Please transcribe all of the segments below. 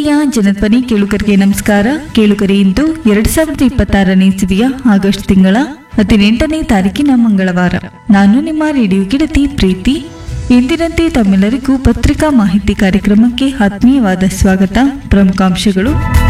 ಪ್ರೀತಿಯ ಜನಧ್ವನಿ ಕೇಳುಗರಿಗೆ ನಮಸ್ಕಾರ ಕೇಳುಗರೆ ಇಂದು ಎರಡ್ ಸಾವಿರದ ಇಪ್ಪತ್ತಾರನೇ ಇಸವಿಯ ಆಗಸ್ಟ್ ತಿಂಗಳ ಹದಿನೆಂಟನೇ ತಾರೀಕಿನ ಮಂಗಳವಾರ ನಾನು ನಿಮ್ಮ ರೇಡಿಯೋ ಗೆಳತಿ ಪ್ರೀತಿ ಎಂದಿನಂತೆ ತಮ್ಮೆಲ್ಲರಿಗೂ ಪತ್ರಿಕಾ ಮಾಹಿತಿ ಕಾರ್ಯಕ್ರಮಕ್ಕೆ ಆತ್ಮೀಯವಾದ ಸ್ವಾಗತ ಪ್ರಮುಖಾಂಶಗಳು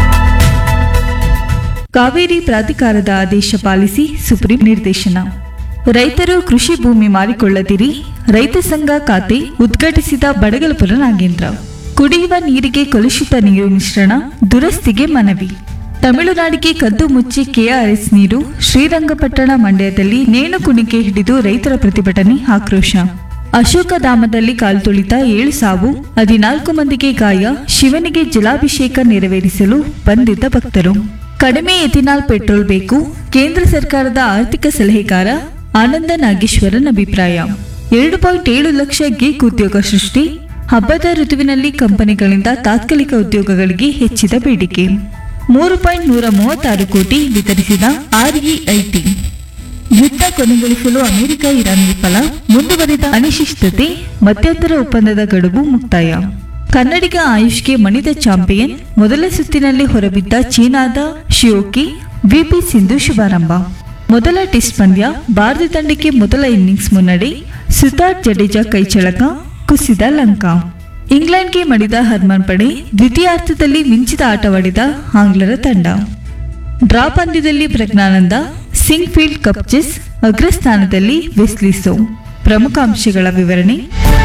ಕಾವೇರಿ ಪ್ರಾಧಿಕಾರದ ಆದೇಶ ಪಾಲಿಸಿ ಸುಪ್ರೀಂ ನಿರ್ದೇಶನ ರೈತರು ಕೃಷಿ ಭೂಮಿ ಮಾರಿಕೊಳ್ಳದಿರಿ ರೈತ ಸಂಘ ಖಾತೆ ಉದ್ಘಾಟಿಸಿದ ಬಡಗಲಪುರ ನಾಗೇಂದ್ರ ಕುಡಿಯುವ ನೀರಿಗೆ ಕಲುಷಿತ ನೀರು ಮಿಶ್ರಣ ದುರಸ್ತಿಗೆ ಮನವಿ ತಮಿಳುನಾಡಿಗೆ ಕದ್ದು ಮುಚ್ಚಿ ಕೆಆರ್ಎಸ್ ನೀರು ಶ್ರೀರಂಗಪಟ್ಟಣ ಮಂಡ್ಯದಲ್ಲಿ ನೇಣು ಕುಣಿಕೆ ಹಿಡಿದು ರೈತರ ಪ್ರತಿಭಟನೆ ಆಕ್ರೋಶ ಅಶೋಕಧಾಮದಲ್ಲಿ ಕಾಲು ತುಳಿತ ಏಳು ಸಾವು ಹದಿನಾಲ್ಕು ಮಂದಿಗೆ ಗಾಯ ಶಿವನಿಗೆ ಜಲಾಭಿಷೇಕ ನೆರವೇರಿಸಲು ಬಂದಿದ್ದ ಭಕ್ತರು ಕಡಿಮೆ ಎಥಿನಾಲ್ ಪೆಟ್ರೋಲ್ ಬೇಕು ಕೇಂದ್ರ ಸರ್ಕಾರದ ಆರ್ಥಿಕ ಸಲಹೆಗಾರ ಆನಂದ ನಾಗೇಶ್ವರನ್ ಅಭಿಪ್ರಾಯ ಎರಡು ಪಾಯಿಂಟ್ ಏಳು ಲಕ್ಷ ಗೀಗ್ ಉದ್ಯೋಗ ಸೃಷ್ಟಿ ಹಬ್ಬದ ಋತುವಿನಲ್ಲಿ ಕಂಪನಿಗಳಿಂದ ತಾತ್ಕಾಲಿಕ ಉದ್ಯೋಗಗಳಿಗೆ ಹೆಚ್ಚಿದ ಬೇಡಿಕೆ ಮೂರು ಪಾಯಿಂಟ್ ನೂರ ಮೂವತ್ತಾರು ಕೋಟಿ ವಿತರಿಸಿದ ಆರ್ಇಐಟಿ ಯುದ್ಧ ಕೊನೆಗೊಳಿಸಲು ಅಮೆರಿಕ ಇರಾನ್ ವಿಫಲ ಮುಂದುವರಿದ ಅನಿಶ್ಚಿತತೆ ಮಧ್ಯಂತರ ಒಪ್ಪಂದದ ಗಡುವು ಮುಕ್ತಾಯ ಕನ್ನಡಿಗ ಆಯುಷ್ಗೆ ಮಣಿದ ಚಾಂಪಿಯನ್ ಮೊದಲ ಸುತ್ತಿನಲ್ಲಿ ಹೊರಬಿದ್ದ ಚೀನಾದ ಶಿಯೋಕಿ ವಿಪಿ ಸಿಂಧು ಶುಭಾರಂಭ ಮೊದಲ ಟೆಸ್ಟ್ ಪಂದ್ಯ ಭಾರತ ತಂಡಕ್ಕೆ ಮೊದಲ ಇನ್ನಿಂಗ್ಸ್ ಮುನ್ನಡೆ ಸುತಾರ್ ಜಡೇಜಾ ಕೈಚಳಕ ಕುಸಿದ ಲಂಕಾ ಇಂಗ್ಲೆಂಡ್ಗೆ ಮಣಿದ ಹರ್ಮನ್ ಪಡೆ ದ್ವಿತೀಯಾರ್ಧದಲ್ಲಿ ಮಿಂಚಿದ ಆಟವಾಡಿದ ಆಂಗ್ಲರ ತಂಡ ಡ್ರಾ ಪಂದ್ಯದಲ್ಲಿ Praggnanandhaa Sinquefield cup chess ಅಗ್ರಸ್ಥಾನದಲ್ಲಿ ವೆಸ್ಲಿಸೋ ಪ್ರಮುಖ ಅಂಶಗಳ ವಿವರಣೆ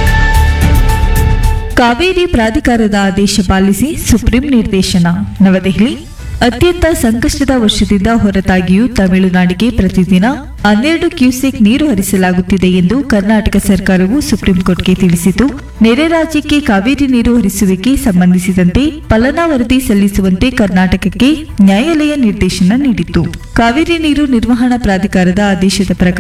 ಕಾವೇರಿ ಪ್ರಾಧಿಕಾರದ ಆದೇಶ ಪಾಲಿಸಿ ಸುಪ್ರೀಂ ನಿರ್ದೇಶನ ನವದೆಹಲಿ ಅತ್ಯಂತ ಸಂಕಷ್ಟದ ವರ್ಷದಿಂದ ಹೊರತಾಗಿಯೂ ತಮಿಳುನಾಡಿಗೆ ಪ್ರತಿದಿನ ಹನ್ನೆರಡು ಕ್ಯೂಸೆಕ್ ನೀರು ಹರಿಸಲಾಗುತ್ತಿದೆ ಎಂದು ಕರ್ನಾಟಕ ಸರ್ಕಾರವು ಸುಪ್ರೀಂ ಕೋರ್ಟ್ಗೆ ತಿಳಿಸಿತು ನೆರೆ ರಾಜ್ಯಕ್ಕೆ ಕಾವೇರಿ ನೀರು ಹರಿಸುವಿಕೆ ಸಂಬಂಧಿಸಿದಂತೆ ಫಲನಾ ವರದಿ ಸಲ್ಲಿಸುವಂತೆ ಕರ್ನಾಟಕಕ್ಕೆ ನ್ಯಾಯಾಲಯ ನಿರ್ದೇಶನ ನೀಡಿತು ಕಾವೇರಿ ನೀರು ನಿರ್ವಹಣಾ ಪ್ರಾಧಿಕಾರದ ಆದೇಶದ ಪ್ರಕಾರ